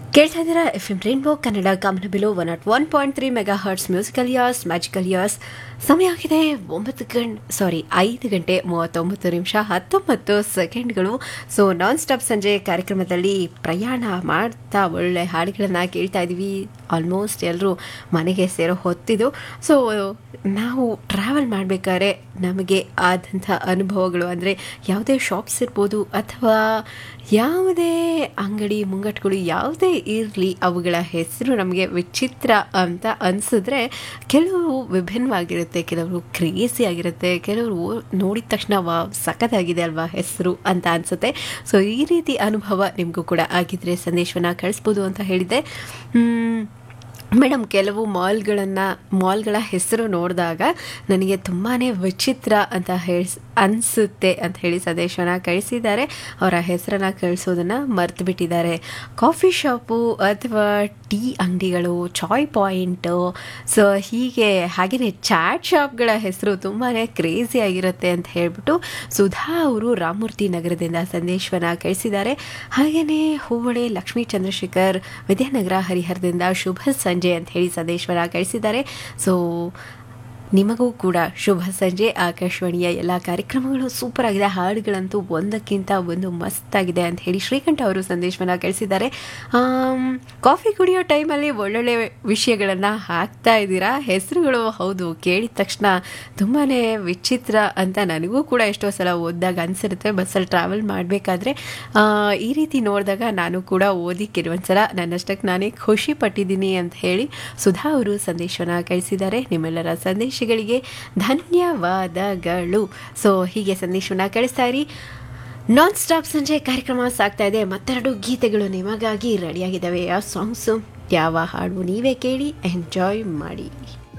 ಕೇಳ್ತಾ ಇದ್ದೀರಾ F M rainbow Kannada ಗಮನಬಿಲು one nought one point three megahertz musical ears magical ears ಸಮಯ ಆಗಿದೆ ಒಂಬತ್ತು ಗಂಟೆ ಸಾರಿ ಐದು ಗಂಟೆ ಮೂವತ್ತೊಂಬತ್ತು ನಿಮಿಷ ಹತ್ತೊಂಬತ್ತು ಸೆಕೆಂಡ್ಗಳು ಸೊ ನಾನ್ ಸ್ಟಾಪ್ ಸಂಜೆ ಕಾರ್ಯಕ್ರಮದಲ್ಲಿ ಪ್ರಯಾಣ ಮಾಡ್ತಾ ಒಳ್ಳೆ ಹಾಡುಗಳನ್ನು ಕೇಳ್ತಾ ಇದ್ದೀವಿ ಆಲ್ಮೋಸ್ಟ್ ಎಲ್ಲರೂ ಮನೆಗೆ ಸೇರೋ ಹೊತ್ತಿದ್ದು ಸೊ ನಾವು ಟ್ರಾವೆಲ್ ಮಾಡಬೇಕಾದ್ರೆ ನಮಗೆ ಆದಂಥ ಅನುಭವಗಳು ಅಂದರೆ ಯಾವುದೇ ಶಾಪ್ಸ್ ಇರ್ಬೋದು ಅಥವಾ ಯಾವುದೇ ಅಂಗಡಿ ಮುಂಗಟ್ಟುಗಳು ಯಾವುದೇ ಇರಲಿ ಅವುಗಳ ಹೆಸರು ನಮಗೆ ವಿಚಿತ್ರ ಅಂತ ಅನಿಸಿದ್ರೆ ಕೆಲವು ವಿಭಿನ್ನವಾಗಿರುತ್ತೆ ಕೆಲವರು ಕ್ರೇಜಿ ಆಗಿರುತ್ತೆ ಕೆಲವರು ನೋಡಿದ ತಕ್ಷಣ ವಾ ಸಖತ್ತಾಗಿದೆ ಅಲ್ವಾ ಹೆಸರು ಅಂತ ಅನಿಸುತ್ತೆ ಸೊ ಈ ರೀತಿ ಅನುಭವ ನಿಮಗೂ ಕೂಡ ಆಗಿದ್ರೆ ಸಂದೇಶವನ್ನು ಕಳಿಸ್ಬೋದು ಅಂತ ಹೇಳಿದೆ ಮೇಡಮ್ ಕೆಲವು ಮಾಲ್ಗಳನ್ನು ಮಾಲ್ಗಳ ಹೆಸರು ನೋಡಿದಾಗ ನನಗೆ ತುಂಬಾ ವಿಚಿತ್ರ ಅಂತ ಹೇಳಿ ಅನಿಸುತ್ತೆ ಅಂತ ಹೇಳಿ ಸಂದೇಶನ ಕಳಿಸಿದ್ದಾರೆ ಅವರ ಹೆಸರನ್ನು ಕಳಿಸೋದನ್ನು ಮರ್ತು ಬಿಟ್ಟಿದ್ದಾರೆ ಕಾಫಿ ಶಾಪು ಅಥವಾ ಟೀ ಅಂಗಡಿಗಳು ಚಾಯ್ ಪಾಯಿಂಟು ಸೊ ಹೀಗೆ ಹಾಗೆಯೇ ಚಾಟ್ ಶಾಪ್ಗಳ ಹೆಸರು ತುಂಬಾ ಕ್ರೇಜಿ ಆಗಿರುತ್ತೆ ಅಂತ ಹೇಳ್ಬಿಟ್ಟು ಸುಧಾ ಅವರು ರಾಮಮೂರ್ತಿ ನಗರದಿಂದ ಸಂದೇಶವನ್ನು ಕಳಿಸಿದ್ದಾರೆ ಹಾಗೆಯೇ ಹೂವಳೆ ಲಕ್ಷ್ಮೀ ಚಂದ್ರಶೇಖರ್ ವಿದ್ಯಾನಗರ ಹರಿಹರದಿಂದ ಶುಭ ಸಂಜೆ ಅಂತ ಹೇಳಿ ಸಂದೇಶವನ್ನು ಕಳಿಸಿದ್ದಾರೆ ಸೊ ನಿಮಗೂ ಕೂಡ ಶುಭ ಸಂಜೆ ಆಕಾಶವಾಣಿಯ ಎಲ್ಲ ಕಾರ್ಯಕ್ರಮಗಳು ಸೂಪರ್ ಆಗಿದೆ ಹಾಡುಗಳಂತೂ ಒಂದಕ್ಕಿಂತ ಒಂದು ಮಸ್ತ್ ಆಗಿದೆ ಅಂತ ಹೇಳಿ ಶ್ರೀಕಂಠ ಅವರು ಸಂದೇಶವನ್ನು ಕಳಿಸಿದ್ದಾರೆ ಕಾಫಿ ಕುಡಿಯೋ ಟೈಮಲ್ಲಿ ಒಳ್ಳೊಳ್ಳೆ ವಿಷಯಗಳನ್ನು ಹಾಕ್ತಾ ಇದ್ದೀರಾ ಹೆಸರುಗಳು ಹೌದು ಕೇಳಿದ ತಕ್ಷಣ ತುಂಬಾ ವಿಚಿತ್ರ ಅಂತ ನನಗೂ ಕೂಡ ಎಷ್ಟೋ ಸಲ ಓದಿದಾಗ ಅನಿಸಿರುತ್ತೆ ಬಸ್ಸಲ್ಲಿ ಟ್ರಾವೆಲ್ ಮಾಡಬೇಕಾದ್ರೆ ಈ ರೀತಿ ನೋಡಿದಾಗ ನಾನು ಕೂಡ ಓದಿ ಕೆಲವೊಂದ್ಸಲ ನನ್ನಷ್ಟಕ್ಕೆ ನಾನೇ ಖುಷಿ ಪಟ್ಟಿದ್ದೀನಿ ಅಂತ ಹೇಳಿ ಸುಧಾ ಅವರು ಸಂದೇಶವನ್ನು ಕಳಿಸಿದ್ದಾರೆ ನಿಮ್ಮೆಲ್ಲರ ಸಂದೇಶ ಗಳಿಗೆ ಧನ್ಯವಾದಗಳು ಸೊ ಹೀಗೆ ಸಂದೇಶವನ್ನು ಕಳಿಸ್ತಾ ಇರಿ ನಾನ್ ಸ್ಟಾಪ್ ಸಂಜೆ ಕಾರ್ಯಕ್ರಮ ಸಾಗ್ತಾ ಇದೆ ಮತ್ತೆರಡು ಗೀತೆಗಳು ನಿಮಗಾಗಿ ರೆಡಿಯಾಗಿದ್ದಾವೆ ಆ ಸಾಂಗ್ಸು ಯಾವ ಹಾಡು ನೀವೇ ಕೇಳಿ ಎಂಜಾಯ್ ಮಾಡಿ